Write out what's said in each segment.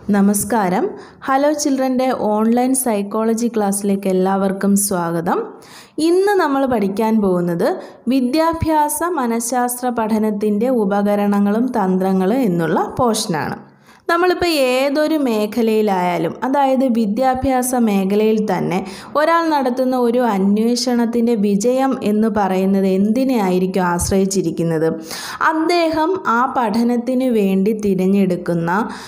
നമസ്കാരം hello ചിൽഡ്രൻ്റെ online psychology ക്ലാസ്സിലേക്ക് എല്ലാവർക്കും സ്വാഗതം ഇന്ന് നമ്മൾ പഠിക്കാൻ പോകുന്നത് വിദ്യാഭ്യാസ മനഃശാസ്ത്ര പഠനത്തിൻ്റെ ഉപകരണങ്ങളും തന്ത്രങ്ങളും എന്നുള്ള പോർഷനാണ് നമ്മളിപ്പോൾ ഏതൊരു മേഖലയിലായാലും അതായത് വിദ്യാഭ്യാസ മേഖലയിൽ തന്നെ ഒരാൾ നടത്തുന്ന ഒരു അന്വേഷണത്തിൻ്റെ വിജയം എന്ന് പറയുന്നത് എന്തിനെ ആയിരിക്കും ആശ്രയിച്ചിരിക്കുന്നത് അദ്ദേഹം ആ പഠനത്തിന് വേണ്ടി തിരഞ്ഞെടുക്കുന്ന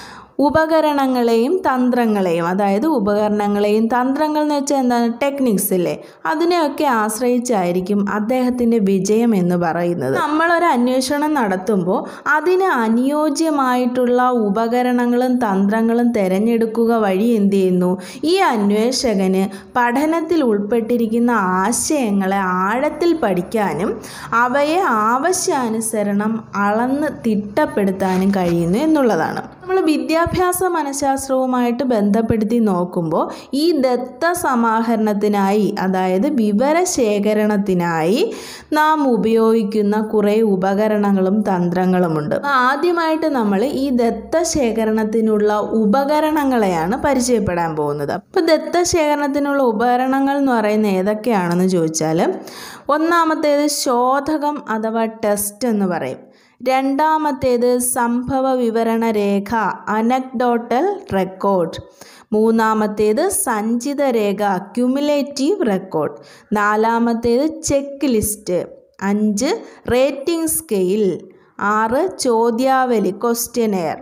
ഉപകരണങ്ങളെയും തന്ത്രങ്ങളെയും അതായത് ഉപകരണങ്ങളെയും തന്ത്രങ്ങൾ എന്ന് വെച്ചാൽ എന്താണ് ടെക്നിക്സ് അല്ലേ അതിനെയൊക്കെ ആശ്രയിച്ചായിരിക്കും അദ്ദേഹത്തിൻ്റെ വിജയം എന്ന് പറയുന്നത് നമ്മളൊരു അന്വേഷണം നടത്തുമ്പോൾ അതിന് അനുയോജ്യമായിട്ടുള്ള ഉപകരണങ്ങളും തന്ത്രങ്ങളും തിരഞ്ഞെടുക്കുക വഴി എന്ത് ചെയ്യുന്നു ഈ അന്വേഷകന് പഠനത്തിൽ ഉൾപ്പെട്ടിരിക്കുന്ന ആശയങ്ങളെ ആഴത്തിൽ പഠിക്കാനും അവയെ ആവശ്യാനുസരണം അളന്ന് തിട്ടപ്പെടുത്താനും കഴിയുന്നു എന്നുള്ളതാണ് നമ്മൾ വിദ്യാഭ്യാസ മനഃശാസ്ത്രവുമായിട്ട് ബന്ധപ്പെടുത്തി നോക്കുമ്പോൾ ഈ ദത്ത സമാഹരണത്തിനായി അതായത് വിവരശേഖരണത്തിനായി നാം ഉപയോഗിക്കുന്ന കുറേ ഉപകരണങ്ങളും തന്ത്രങ്ങളുമുണ്ട് ആദ്യമായിട്ട് നമ്മൾ ഈ ദത്ത ശേഖരണത്തിനുള്ള ഉപകരണങ്ങളെയാണ് പരിചയപ്പെടാൻ പോകുന്നത് അപ്പോൾ ദത്ത ശേഖരണത്തിനുള്ള ഉപകരണങ്ങൾ എന്ന് പറയുന്നത് ഏതൊക്കെയാണെന്ന് ചോദിച്ചാൽ ഒന്നാമത്തേത് ശോധകം അഥവാ ടെസ്റ്റ് എന്ന് പറയും രണ്ടാമത്തേത് സംഭവ വിവരണ രേഖ അനക്ഡോട്ടൽ റെക്കോർഡ് മൂന്നാമത്തേത് സഞ്ചിത രേഖ ക്യുമുലേറ്റീവ് റെക്കോർഡ് നാലാമത്തേത് ചെക്ക് ലിസ്റ്റ് അഞ്ച് റേറ്റിംഗ് സ്കെയിൽ ആറ് ചോദ്യാവലി ക്വസ്റ്റ്യനെയർ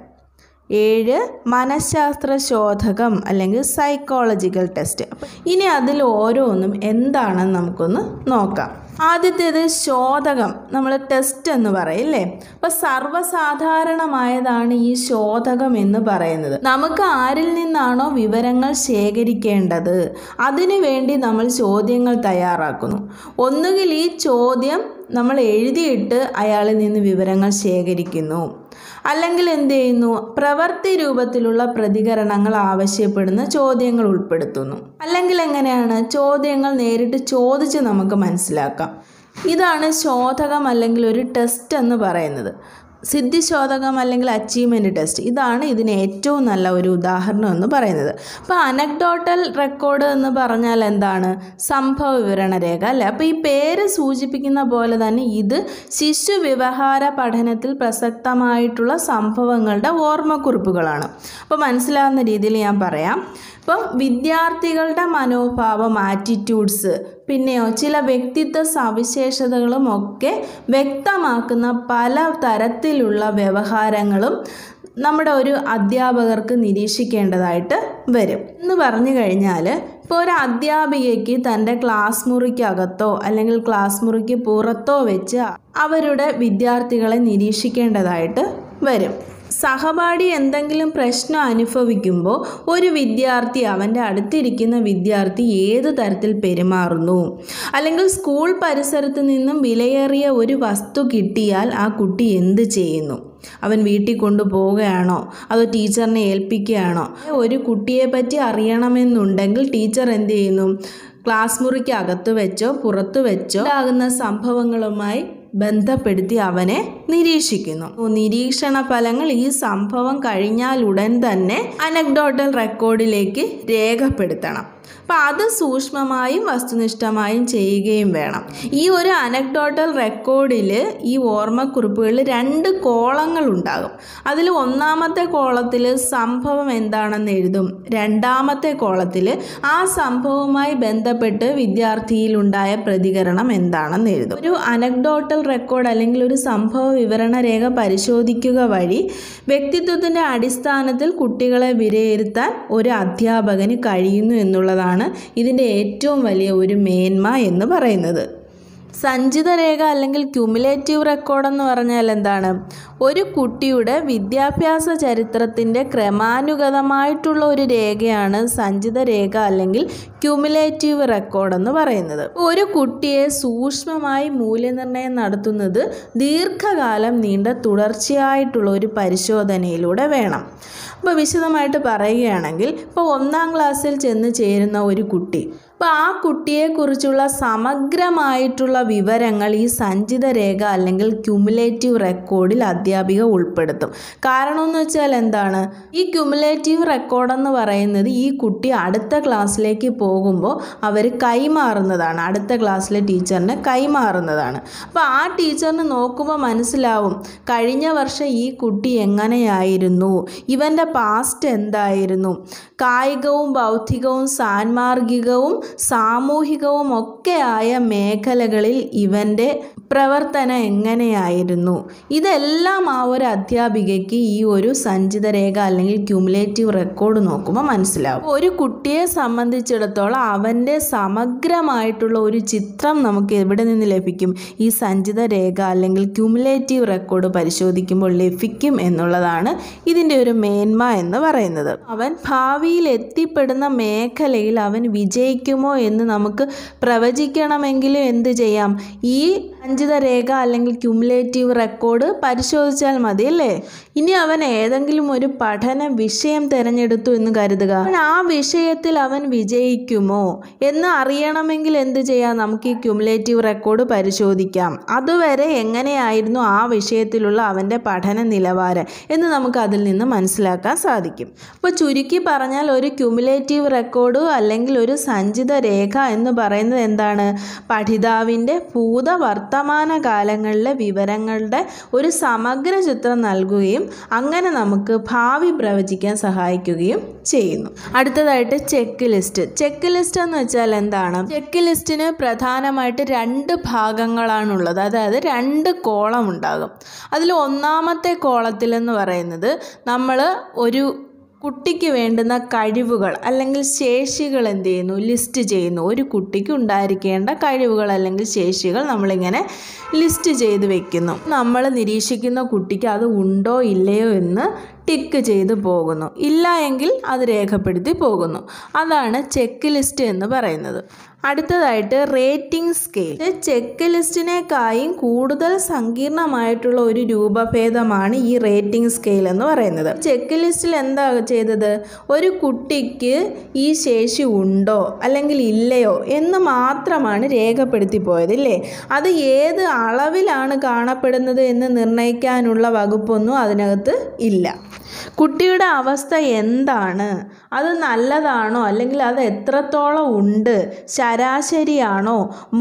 ഏഴ് മനഃശാസ്ത്ര ശോധകം അല്ലെങ്കിൽ സൈക്കോളജിക്കൽ ടെസ്റ്റ് ഇനി അതിൽ ഓരോന്നും എന്താണെന്ന് നമുക്കൊന്ന് നോക്കാം ആദ്യത്തേത് ശോധകം നമ്മൾ ടെസ്റ്റ് എന്ന് പറയില്ലേ അപ്പോൾ സർവ്വസാധാരണമായതാണ് ഈ ശോധകം എന്ന് പറയുന്നത് നമുക്ക് ആരിൽ നിന്നാണോ വിവരങ്ങൾ ശേഖരിക്കേണ്ടത് അതിനു വേണ്ടി നമ്മൾ ചോദ്യങ്ങൾ തയ്യാറാക്കുന്നു ഒന്നുകിൽ ഈ ചോദ്യം നമ്മൾ എഴുതിയിട്ട് അയാളിൽ നിന്ന് വിവരങ്ങൾ ശേഖരിക്കുന്നു അല്ലെങ്കിൽ എന്ത് ചെയ്യുന്നു പ്രവൃത്തി രൂപത്തിലുള്ള പ്രതികരണങ്ങൾ ആവശ്യപ്പെടുന്ന ചോദ്യങ്ങൾ ഉൾപ്പെടുത്തുന്നു അല്ലെങ്കിൽ എങ്ങനെയാണ് ചോദ്യങ്ങൾ നേരിട്ട് ചോദിച്ച് നമുക്ക് മനസ്സിലാക്കാം ഇതാണ് ശോധകം അല്ലെങ്കിൽ ഒരു ടെസ്റ്റ് എന്ന് പറയുന്നത് സിദ്ധിശോധകം അല്ലെങ്കിൽ അച്ചീവ്മെൻറ്റ് ടെസ്റ്റ് ഇതാണ് ഇതിന് ഏറ്റവും നല്ല ഒരു ഉദാഹരണം എന്ന് പറയുന്നത് അപ്പോൾ അനക്ഡോട്ടൽ റെക്കോർഡ് എന്ന് പറഞ്ഞാൽ എന്താണ് സംഭവ വിവരണ രേഖ അല്ലേ അപ്പോൾ ഈ പേര് സൂചിപ്പിക്കുന്ന പോലെ തന്നെ ഇത് ശിശു വ്യവഹാര പഠനത്തിൽ പ്രസക്തമായിട്ടുള്ള സംഭവങ്ങളുടെ ഓർമ്മക്കുറിപ്പുകളാണ് അപ്പോൾ മനസ്സിലാവുന്ന രീതിയിൽ ഞാൻ പറയാം ഇപ്പം വിദ്യാർത്ഥികളുടെ മനോഭാവം ആറ്റിറ്റ്യൂഡ്സ് പിന്നെയോ ചില വ്യക്തിത്വ സവിശേഷതകളും ഒക്കെ വ്യക്തമാക്കുന്ന പല തരത്തിലുള്ള വ്യവഹാരങ്ങളും നമ്മുടെ ഒരു അധ്യാപകർക്ക് നിരീക്ഷിക്കേണ്ടതായിട്ട് വരും എന്ന് പറഞ്ഞു കഴിഞ്ഞാൽ ഇപ്പോൾ ഒരു അധ്യാപികയ്ക്ക് തൻ്റെ ക്ലാസ് മുറിക്കകത്തോ അല്ലെങ്കിൽ ക്ലാസ് മുറിക്ക് പുറത്തോ വെച്ച് അവരുടെ വിദ്യാർത്ഥികളെ നിരീക്ഷിക്കേണ്ടതായിട്ട് വരും സഹപാഠി എന്തെങ്കിലും പ്രശ്നം അനുഭവിക്കുമ്പോൾ ഒരു വിദ്യാർത്ഥി അവൻ്റെ അടുത്തിരിക്കുന്ന വിദ്യാർത്ഥി ഏത് തരത്തിൽ പെരുമാറുന്നു അല്ലെങ്കിൽ സ്കൂൾ പരിസരത്ത് നിന്നും വിലയേറിയ ഒരു വസ്തു കിട്ടിയാൽ ആ കുട്ടി എന്ത് ചെയ്യുന്നു അവൻ വീട്ടിൽ കൊണ്ടുപോവുകയാണോ അതോ ടീച്ചറിനെ ഏൽപ്പിക്കുകയാണോ ഒരു കുട്ടിയെ പറ്റി അറിയണമെന്നുണ്ടെങ്കിൽ ടീച്ചർ എന്ത് ചെയ്യുന്നു ക്ലാസ് മുറിക്ക് അകത്ത് വെച്ചോ പുറത്തു വെച്ചോ ഉണ്ടാകുന്ന സംഭവങ്ങളുമായി ബന്ധപ്പെടുത്തി അവനെ നിരീക്ഷിക്കുന്നു നിരീക്ഷണ ഫലങ്ങൾ ഈ സംഭവം കഴിഞ്ഞാൽ ഉടൻ തന്നെ അനക്ഡോട്ടൽ റെക്കോർഡിലേക്ക് രേഖപ്പെടുത്തണം അപ്പം അത് സൂക്ഷ്മമായും വസ്തുനിഷ്ഠമായും ചെയ്യുകയും വേണം ഈ ഒരു അനക്ഡോട്ടൽ റെക്കോർഡിൽ ഈ ഓർമ്മക്കുറിപ്പുകളിൽ രണ്ട് കോളങ്ങൾ ഉണ്ടാകും അതിൽ ഒന്നാമത്തെ കോളത്തിൽ സംഭവം എന്താണെന്ന് എഴുതും രണ്ടാമത്തെ കോളത്തിൽ ആ സംഭവവുമായി ബന്ധപ്പെട്ട് വിദ്യാർത്ഥിയിലുണ്ടായ പ്രതികരണം എന്താണെന്ന് എഴുതും ഒരു അനക്ഡോട്ടൽ റെക്കോർഡ് അല്ലെങ്കിൽ ഒരു സംഭവ വിവരണ രേഖ പരിശോധിക്കുക വഴി വ്യക്തിത്വത്തിൻ്റെ അടിസ്ഥാനത്തിൽ കുട്ടികളെ വിലയിരുത്താൻ ഒരു അധ്യാപകന് കഴിയുന്നു എന്നുള്ളതാണ് ഇതിൻ്റെ ഏറ്റവും വലിയ ഒരു മേന്മ എന്ന് പറയുന്നത് സഞ്ചിത രേഖ അല്ലെങ്കിൽ ക്യുമുലേറ്റീവ് റെക്കോർഡ് എന്ന് പറഞ്ഞാൽ എന്താണ് ഒരു കുട്ടിയുടെ വിദ്യാഭ്യാസ ചരിത്രത്തിൻ്റെ ക്രമാനുഗതമായിട്ടുള്ള ഒരു രേഖയാണ് സഞ്ചിത രേഖ അല്ലെങ്കിൽ ക്യുമുലേറ്റീവ് റെക്കോർഡ് എന്ന് പറയുന്നത് ഒരു കുട്ടിയെ സൂക്ഷ്മമായി മൂല്യനിർണ്ണയം നടത്തുന്നത് ദീർഘകാലം നീണ്ട തുടർച്ചയായിട്ടുള്ള ഒരു പരിശോധനയിലൂടെ വേണം അപ്പോൾ വിശദമായിട്ട് പറയുകയാണെങ്കിൽ ഇപ്പോൾ ഒന്നാം ക്ലാസ്സിൽ ചെന്ന് ചേരുന്ന ഒരു കുട്ടി അപ്പോൾ അപ്പോൾ ആ കുട്ടിയെക്കുറിച്ചുള്ള സമഗ്രമായിട്ടുള്ള വിവരങ്ങൾ ഈ സഞ്ചിത രേഖ അല്ലെങ്കിൽ ക്യുമുലേറ്റീവ് റെക്കോർഡിൽ അധ്യാപിക ഉൾപ്പെടുത്തും കാരണം എന്ന് വെച്ചാൽ എന്താണ് ഈ ക്യുമുലേറ്റീവ് റെക്കോർഡ് എന്ന് പറയുന്നത് ഈ കുട്ടി അടുത്ത ക്ലാസ്സിലേക്ക് പോകുമ്പോൾ അവർ കൈമാറുന്നതാണ് അടുത്ത ക്ലാസ്സിലെ ടീച്ചറിന് കൈമാറുന്നതാണ് അപ്പോൾ ആ ടീച്ചറിന് നോക്കുമ്പോൾ മനസ്സിലാവും കഴിഞ്ഞ വർഷം ഈ കുട്ടി എങ്ങനെയായിരുന്നു ഇവൻ്റെ പാസ്റ്റ് എന്തായിരുന്നു കായികവും ബൗദ്ധികവും സാൻമാർഗികവും സാമൂഹികവും ഒക്കെയായ മേഖലകളിൽ ഇവൻ്റെ പ്രവർത്തനം എങ്ങനെയായിരുന്നു ഇതെല്ലാം ആ ഒരു അധ്യാപികയ്ക്ക് ഈ ഒരു സഞ്ചിത രേഖ അല്ലെങ്കിൽ ക്യുമുലേറ്റീവ് റെക്കോർഡ് നോക്കുമ്പോൾ മനസ്സിലാവും ഒരു കുട്ടിയെ സംബന്ധിച്ചിടത്തോളം അവൻ്റെ സമഗ്രമായിട്ടുള്ള ഒരു ചിത്രം നമുക്ക് എവിടെ നിന്ന് ലഭിക്കും ഈ സഞ്ചിത രേഖ അല്ലെങ്കിൽ ക്യുമുലേറ്റീവ് റെക്കോർഡ് പരിശോധിക്കുമ്പോൾ ലഭിക്കും എന്നുള്ളതാണ് ഇതിൻ്റെ ഒരു മേന്മ എന്ന് പറയുന്നത് അവൻ ഭാവിയിൽ എത്തിപ്പെടുന്ന മേഖലയിൽ അവൻ വിജയിക്കുമോ എന്ന് നമുക്ക് പ്രവചിക്കണമെങ്കിലും എന്ത് ചെയ്യാം ഈ സഞ്ചിത രേഖ അല്ലെങ്കിൽ ക്യുമുലേറ്റീവ് റെക്കോർഡ് പരിശോധിച്ചാൽ മതി അല്ലേ ഇനി അവൻ ഏതെങ്കിലും ഒരു പഠന വിഷയം തിരഞ്ഞെടുത്തു എന്ന് കരുതുക അവൻ ആ വിഷയത്തിൽ അവൻ വിജയിക്കുമോ എന്ന് അറിയണമെങ്കിൽ എന്ത് ചെയ്യാം നമുക്ക് ഈ ക്യുമുലേറ്റീവ് റെക്കോർഡ് പരിശോധിക്കാം അതുവരെ എങ്ങനെയായിരുന്നു ആ വിഷയത്തിലുള്ള അവൻ്റെ പഠന നിലവാരം എന്ന് നമുക്ക് അതിൽ നിന്ന് മനസ്സിലാക്കാൻ സാധിക്കും അപ്പോൾ ചുരുക്കി പറഞ്ഞാൽ ഒരു ക്യുമുലേറ്റീവ് റെക്കോർഡ് അല്ലെങ്കിൽ ഒരു സഞ്ചിത രേഖ എന്ന് പറയുന്നത് എന്താണ് പഠിതാവിൻ്റെ ഭൂത വർത്തമാന കാലങ്ങളിലെ വിവരങ്ങളുടെ ഒരു സമഗ്ര ചിത്രം നൽകുകയും അങ്ങനെ നമുക്ക് ഭാവി പ്രവചിക്കാൻ സഹായിക്കുകയും ചെയ്യുന്നു അടുത്തതായിട്ട് ചെക്ക് ലിസ്റ്റ് ചെക്ക് ലിസ്റ്റ് എന്ന് വെച്ചാൽ എന്താണ് ചെക്ക് ലിസ്റ്റിന് പ്രധാനമായിട്ട് രണ്ട് ഭാഗങ്ങളാണുള്ളത് അതായത് രണ്ട് കോളം ഉണ്ടാകും അതിൽ ഒന്നാമത്തെ കോളത്തിൽ എന്ന് പറയുന്നത് നമ്മൾ ഒരു കുട്ടിക്ക് വേണ്ടുന്ന കഴിവുകൾ അല്ലെങ്കിൽ ശേഷികൾ എന്ത് ചെയ്യുന്നു ലിസ്റ്റ് ചെയ്യുന്നു ഒരു കുട്ടിക്ക് ഉണ്ടായിരിക്കേണ്ട കഴിവുകൾ അല്ലെങ്കിൽ ശേഷികൾ നമ്മളിങ്ങനെ ലിസ്റ്റ് ചെയ്ത് വെക്കുന്നു നമ്മൾ നിരീക്ഷിക്കുന്ന കുട്ടിക്ക് അത് ഉണ്ടോ ഇല്ലയോ എന്ന് ടിക്ക് ചെയ്ത് പോകുന്നു ഇല്ല എങ്കിൽ അത് രേഖപ്പെടുത്തി പോകുന്നു അതാണ് ചെക്ക് ലിസ്റ്റ് എന്ന് പറയുന്നത് അടുത്തതായിട്ട് റേറ്റിംഗ് സ്കെയിൽ ചെക്ക് ലിസ്റ്റിനേക്കായും കൂടുതൽ സങ്കീർണമായിട്ടുള്ള ഒരു രൂപഭേദമാണ് ഈ റേറ്റിംഗ് സ്കെയിൽ എന്ന് പറയുന്നത് ചെക്ക് ലിസ്റ്റിൽ എന്താ ചെയ്തത് ഒരു കുട്ടിക്ക് ഈ ശേഷി ഉണ്ടോ അല്ലെങ്കിൽ ഇല്ലയോ എന്ന് മാത്രമാണ് രേഖപ്പെടുത്തി പോയത് ഇല്ലേ അത് ഏത് അളവിലാണ് കാണപ്പെടുന്നത് എന്ന് നിർണ്ണയിക്കാനുള്ള വകുപ്പൊന്നും അതിനകത്ത് ഇല്ല കുട്ടിയുടെ അവസ്ഥ എന്താണ് അത് നല്ലതാണോ അല്ലെങ്കിൽ അത് എത്രത്തോളം ഉണ്ട് ശരാശരിയാണോ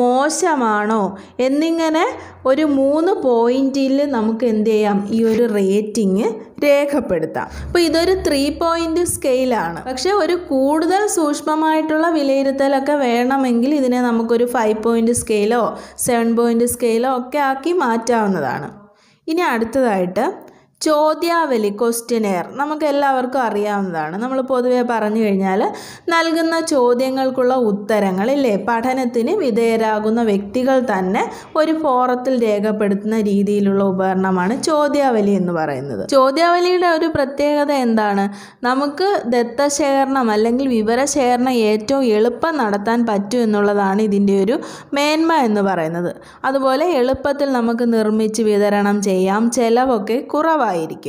മോശമാണോ എന്നിങ്ങനെ ഒരു മൂന്ന് പോയിന്റിൽ നമുക്ക് എന്ത് ചെയ്യാം ഈ ഒരു റേറ്റിംഗ് രേഖപ്പെടുത്താം അപ്പോൾ ഇതൊരു ത്രീ പോയിന്റ് സ്കെയിലാണ് പക്ഷേ ഒരു കൂടുതൽ സൂക്ഷ്മമായിട്ടുള്ള വിലയിരുത്തലൊക്കെ വേണമെങ്കിൽ ഇതിനെ നമുക്കൊരു ഫൈവ് പോയിന്റ് സ്കെയിലോ സെവൻ പോയിന്റ് സ്കെയിലോ ഒക്കെ ആക്കി മാറ്റാവുന്നതാണ് ഇനി അടുത്തതായിട്ട് ചോദ്യാവലി ക്വസ്റ്റ്യനെയർ നമുക്ക് എല്ലാവർക്കും അറിയാവുന്നതാണ് നമ്മൾ പൊതുവെ പറഞ്ഞു കഴിഞ്ഞാൽ നൽകുന്ന ചോദ്യങ്ങൾക്കുള്ള ഉത്തരങ്ങൾ ഇല്ലേ പഠനത്തിന് വിധേയരാകുന്ന വ്യക്തികൾ തന്നെ ഒരു ഫോറത്തിൽ രേഖപ്പെടുത്തുന്ന രീതിയിലുള്ള ഉപകരണമാണ് ചോദ്യാവലി എന്ന് പറയുന്നത് ചോദ്യാവലിയുടെ ഒരു പ്രത്യേകത എന്താണ് നമുക്ക് ദത്തശേഖരണം അല്ലെങ്കിൽ വിവരശേഖരണം ഏറ്റവും എളുപ്പം നടത്താൻ പറ്റും എന്നുള്ളതാണ് ഇതിൻ്റെ ഒരു മേന്മ എന്ന് പറയുന്നത് അതുപോലെ എളുപ്പത്തിൽ നമുക്ക് നിർമ്മിച്ച് വിതരണം ചെയ്യാം ചിലവൊക്കെ കുറവായിരിക്കും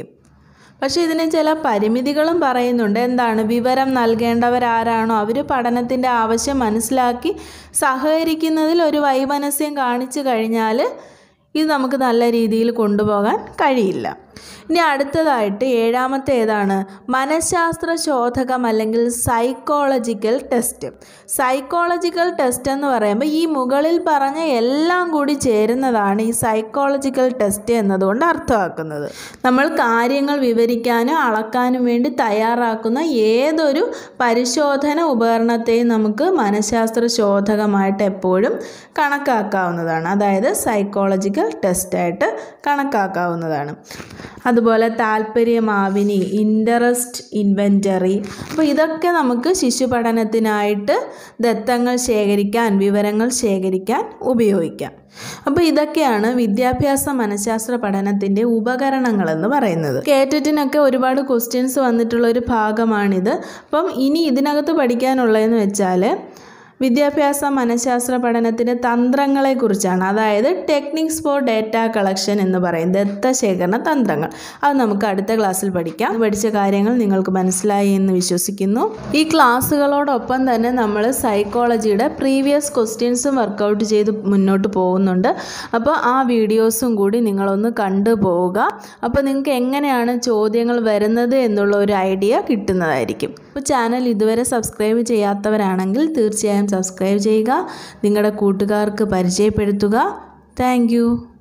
പക്ഷേ ഇതിന് ചില പരിമിതികളും പറയുന്നുണ്ട് എന്താണ് വിവരം നൽകേണ്ടവരാരാണോ അവർ പഠനത്തിൻ്റെ ആവശ്യം മനസ്സിലാക്കി സഹകരിക്കുന്നതിൽ ഒരു വൈമനസ്യം കാണിച്ചു കഴിഞ്ഞാൽ ഇത് നമുക്ക് നല്ല രീതിയിൽ കൊണ്ടുപോകാൻ കഴിയില്ല ഇനി അടുത്തതായിട്ട് ഏഴാമത്തെ ഏതാണ് മനഃശാസ്ത്ര ശോധകം അല്ലെങ്കിൽ സൈക്കോളജിക്കൽ ടെസ്റ്റ് സൈക്കോളജിക്കൽ ടെസ്റ്റ് എന്ന് പറയുമ്പോൾ ഈ മുകളിൽ പറഞ്ഞ എല്ലാം കൂടി ചേരുന്നതാണ് ഈ സൈക്കോളജിക്കൽ ടെസ്റ്റ് എന്നതുകൊണ്ട് അർത്ഥമാക്കുന്നത് നമ്മൾ കാര്യങ്ങൾ വിവരിക്കാനും അളക്കാനും വേണ്ടി തയ്യാറാക്കുന്ന ഏതൊരു പരിശോധന ഉപകരണത്തെയും നമുക്ക് മനഃശാസ്ത്ര ശോധകമായിട്ട് എപ്പോഴും കണക്കാക്കാവുന്നതാണ് അതായത് സൈക്കോളജിക്കൽ ടെസ്റ്റായിട്ട് കണക്കാക്കാവുന്നതാണ് അതുപോലെ താല്പര്യമാവിനി ഇൻട്രസ്റ്റ് ഇൻവെൻറ്ററി അപ്പോൾ ഇതൊക്കെ നമുക്ക് ശിശു പഠനത്തിനായിട്ട് ദത്തങ്ങൾ ശേഖരിക്കാൻ വിവരങ്ങൾ ശേഖരിക്കാൻ ഉപയോഗിക്കാം അപ്പോൾ ഇതൊക്കെയാണ് വിദ്യാഭ്യാസ മനഃശാസ്ത്ര പഠനത്തിൻ്റെ ഉപകരണങ്ങളെന്ന് പറയുന്നത് കേറ്ററ്റിനൊക്കെ ഒരുപാട് ക്വസ്റ്റ്യൻസ് വന്നിട്ടുള്ള ഒരു ഭാഗമാണിത് അപ്പം ഇനി ഇതിനകത്ത് പഠിക്കാനുള്ളതെന്ന് വെച്ചാൽ വിദ്യാഭ്യാസ മനഃശാസ്ത്ര പഠനത്തിൻ്റെ തന്ത്രങ്ങളെക്കുറിച്ചാണ് അതായത് ടെക്നിക്സ് ഫോർ ഡേറ്റ കളക്ഷൻ എന്ന് പറയും ദത്തശേഖരണ തന്ത്രങ്ങൾ അത് നമുക്ക് അടുത്ത ക്ലാസ്സിൽ പഠിക്കാം പഠിച്ച കാര്യങ്ങൾ നിങ്ങൾക്ക് മനസ്സിലായി എന്ന് വിശ്വസിക്കുന്നു ഈ ക്ലാസ്സുകളോടൊപ്പം തന്നെ നമ്മൾ സൈക്കോളജിയുടെ പ്രീവിയസ് ക്വസ്റ്റ്യൻസും വർക്കൗട്ട് ചെയ്ത് മുന്നോട്ട് പോകുന്നുണ്ട് അപ്പോൾ ആ വീഡിയോസും കൂടി നിങ്ങളൊന്ന് കണ്ടു പോവുക അപ്പോൾ നിങ്ങൾക്ക് എങ്ങനെയാണ് ചോദ്യങ്ങൾ വരുന്നത് എന്നുള്ള ഒരു ഐഡിയ കിട്ടുന്നതായിരിക്കും അപ്പോൾ ചാനൽ ഇതുവരെ സബ്സ്ക്രൈബ് ചെയ്യാത്തവരാണെങ്കിൽ തീർച്ചയായും സബ്സ്ക്രൈബ് ചെയ്യുക നിങ്ങളുടെ കൂട്ടുകാർക്ക് പരിചയപ്പെടുത്തുക താങ്ക്